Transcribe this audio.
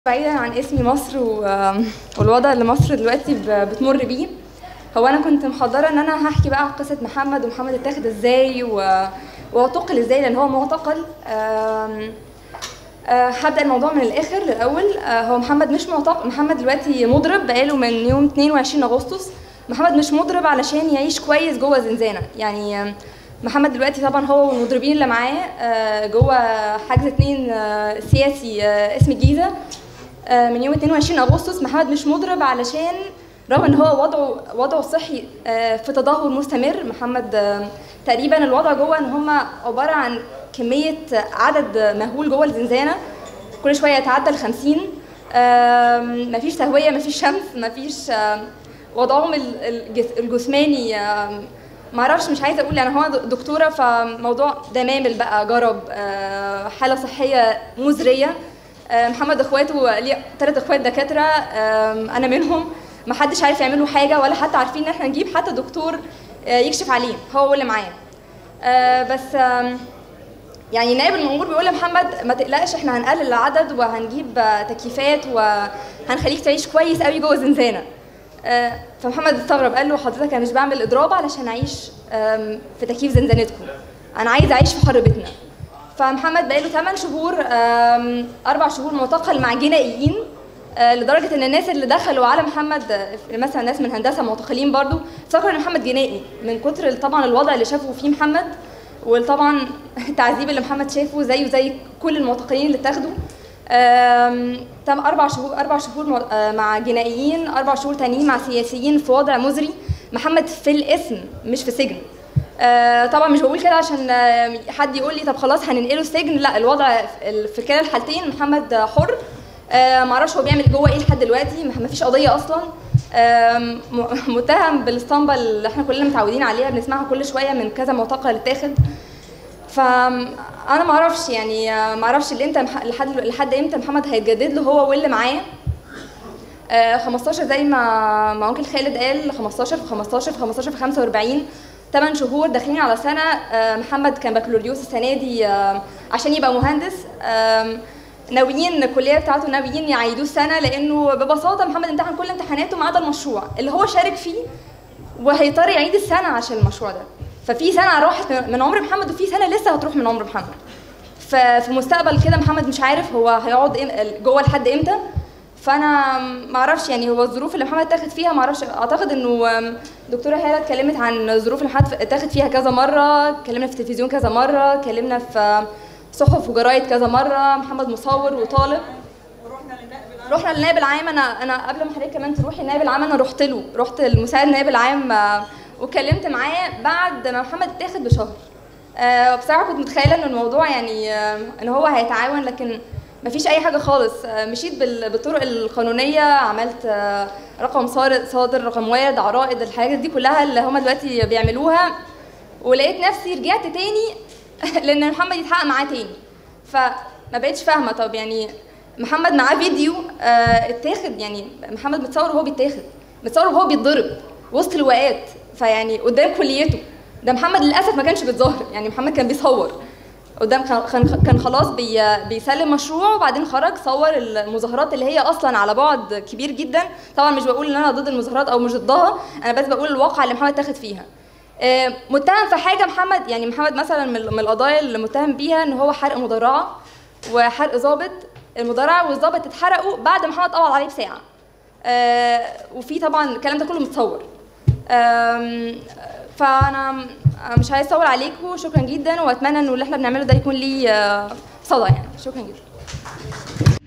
بعيدا عن اسمي مصر و- والوضع اللي مصر دلوقتي ب- بتمر بيه هو انا كنت محضره ان انا هحكي بقى عن قصه محمد ومحمد اتاخد ازاي و- واعتقل ازاي لان هو معتقل آم، آه، هبدا الموضوع من الاخر الاول آه، هو محمد مش معتقل محمد دلوقتي مضرب بقاله من يوم 22 اغسطس محمد مش مضرب علشان يعيش كويس جوه زنزانه يعني آم، محمد دلوقتي طبعا هو والمضربين اللي معاه آه، جوه حجز اتنين آه، سياسي آه، اسم الجيزه آه، من يوم 22 اغسطس محمد مش مضرب علشان رغم ان هو وضعه وضعه الصحي آه، في تدهور مستمر محمد آه، تقريبا الوضع جوه ان هم عباره عن كميه عدد مهول جوه الزنزانه كل شويه يتعدى ال 50 آم، مفيش تهويه مفيش شمس مفيش آم، وضعهم ال- الجس- الجسماني آم، معرفش مش عايزه اقول يعني هو د- دكتوره فموضوع دمامل بقى جرب آه، حاله صحيه مزريه آه، محمد اخواته ليه ثلاث اخوات دكاتره آم، انا منهم ما حدش عارف يعمل له حاجه ولا حتى عارفين ان احنا نجيب حتى دكتور آه، يكشف عليه هو واللي معاه آه، بس آم، يعني نائب المأمور بيقول لمحمد ما تقلقش احنا هنقلل العدد وهنجيب آه، تكييفات وهنخليك تعيش كويس قوي جوه الزنزانه آه، فمحمد استغرب قال له حضرتك انا مش بعمل اضراب علشان اعيش آم، في تكييف زنزانتكم انا عايز اعيش في حر بيتنا فمحمد بقاله 8 شهور آم، اربع شهور معتقل مع جنائيين آه، لدرجه ان الناس اللي دخلوا على محمد آه، مثلا ناس من هندسه معتقلين برضو افتكروا ان محمد جنائي من كتر طبعا الوضع اللي شافوا فيه محمد وطبعا التعذيب اللي محمد شافه زيه زي كل المعتقلين اللي اتاخدوا آم، تم اربع شهور اربع شهور مع- آه، مع جنائيين اربع شهور تانيين مع سياسيين في وضع مزري محمد في الاسم مش في سجن آه، طبعا مش بقول كده عشان آه، حد يقول لي طب خلاص هننقله السجن لا الوضع في- في كلا الحالتين محمد حر آه، معرفش هو بيعمل جوه ايه لحد دلوقتي ما فيش قضيه اصلا آم، م- متهم بالاسطمبه اللي احنا كلنا متعودين عليها بنسمعها كل شويه من كذا معتقل اتاخد فانا ما اعرفش يعني آه، ما اعرفش لامتى مح- لحد لحد امتى محمد هيتجدد له هو واللي معاه آه، 15 زي ما ما انكل خالد قال 15 في 15 في 15 في 45 8 شهور داخلين على سنه آه، محمد كان بكالوريوس السنه دي آه، عشان يبقى مهندس آم، ناويين الكليه بتاعته ناويين يعيدوه السنه لانه ببساطه محمد امتحن كل امتحاناته ما عدا المشروع اللي هو شارك فيه وهيضطر يعيد السنه عشان المشروع ده ففي سنه راحت من عمر محمد وفي سنه لسه هتروح من عمر محمد ففي المستقبل كده محمد مش عارف هو هيقعد إم- جوه لحد امتى فانا ما اعرفش يعني هو الظروف اللي محمد اتاخد فيها ما اعرفش اعتقد انه آم، دكتوره هاله اتكلمت عن الظروف اللي محمد اتاخد فيها كذا مره اتكلمنا في التلفزيون كذا مره اتكلمنا في صحف وجرايد كذا مره محمد مصور وطالب رحنا للنائب العام انا انا قبل ما حضرتك كمان تروحي النائب العام انا رحت له رحت المساعد النائب العام آه، واتكلمت معاه بعد ما محمد اتاخد بشهر آه، بصراحه كنت متخيله ان الموضوع يعني آه، ان هو هيتعاون لكن مفيش اي حاجه خالص آه، مشيت بال- بالطرق القانونيه عملت آه، رقم صار- صادر رقم وارد عرائض الحاجات دي كلها اللي هم دلوقتي بيعملوها ولقيت نفسي رجعت تاني لان محمد يتحقق معاه تاني فما بقتش فاهمه طب يعني محمد معاه فيديو آه، اتاخد يعني محمد متصور وهو بيتاخد متصور وهو بيتضرب وسط لواءات فيعني قدام كليته ده محمد للاسف ما كانش بيتظاهر يعني محمد كان بيصور قدام كان- كان كان خلاص بي بيسلم مشروع وبعدين خرج صور المظاهرات اللي هي اصلا على بعد كبير جدا طبعا مش بقول ان انا ضد المظاهرات او مش ضدها انا بس بقول الواقع اللي محمد تاخد فيها آه، متهم في حاجه محمد يعني محمد مثلا من من القضايا اللي متهم بيها ان هو حرق مدرعه وحرق ضابط المدرعه والضابط اتحرقوا بعد ما محمد قبض عليه بساعه آه، وفي طبعا الكلام ده كله متصور آم، فانا مش عايز اطول عليكم شكرا جدا واتمنى انه اللي احنا بنعمله ده يكون ليه آه، صدى يعني شكرا جدا